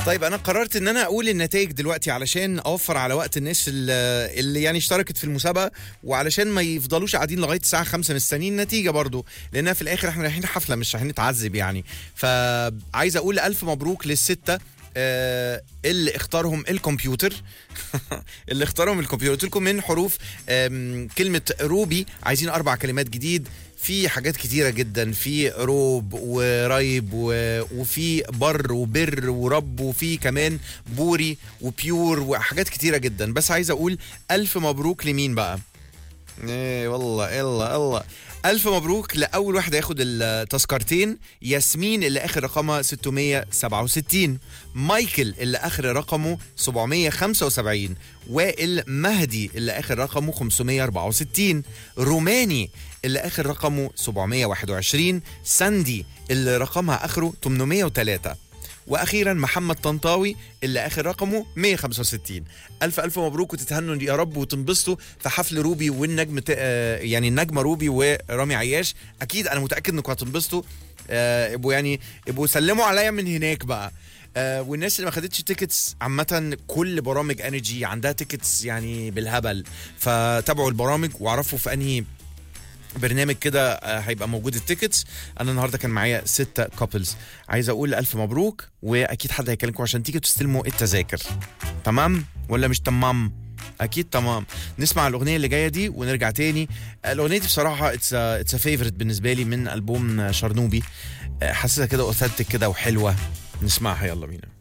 طيب انا قررت ان انا اقول النتائج دلوقتي علشان اوفر على وقت الناس اللي, اللي يعني اشتركت في المسابقه وعلشان ما يفضلوش قاعدين لغايه الساعه 5 مستنيين النتيجه برضو لانها في الاخر احنا رايحين حفله مش رايحين نتعذب يعني فعايز اقول الف مبروك للسته آه، اللي اختارهم الكمبيوتر اللي اختارهم الكمبيوتر قلت لكم من حروف آم، كلمه روبي عايزين اربع كلمات جديد في حاجات كتيره جدا في روب وريب و- وفي بر وبر ورب وفي كمان بوري وبيور وحاجات كتيره جدا بس عايز اقول الف مبروك لمين بقى ايه والله الله الله ألف مبروك لأول واحد هياخد التذكرتين ياسمين اللي آخر رقمها 667 مايكل اللي آخر رقمه 775 وائل مهدي اللي آخر رقمه 564 روماني اللي آخر رقمه 721 ساندي اللي رقمها آخره 803 واخيرا محمد طنطاوي اللي اخر رقمه 165 الف الف مبروك وتتهنوا يا رب وتنبسطوا في حفل روبي والنجم ت... آه، يعني النجمه روبي ورامي عياش اكيد انا متاكد انكم هتنبسطوا آه، ابقوا يعني ابقوا سلموا عليا من هناك بقى آه والناس اللي ما خدتش تيكتس عامة كل برامج انرجي عندها تيكتس يعني بالهبل فتابعوا البرامج واعرفوا في انهي برنامج كده آه، هيبقى موجود التيكتس انا النهارده كان معايا ستة كابلز عايز اقول الف مبروك واكيد حد هيكلمكم عشان تيجي تستلموا التذاكر تمام ولا مش تمام اكيد تمام نسمع الاغنيه اللي جايه دي ونرجع تاني الاغنيه دي بصراحه اتس اتس فيفورت بالنسبه لي من البوم شرنوبي آه، حاسسها كده اوثنتك كده وحلوه نسمعها يلا بينا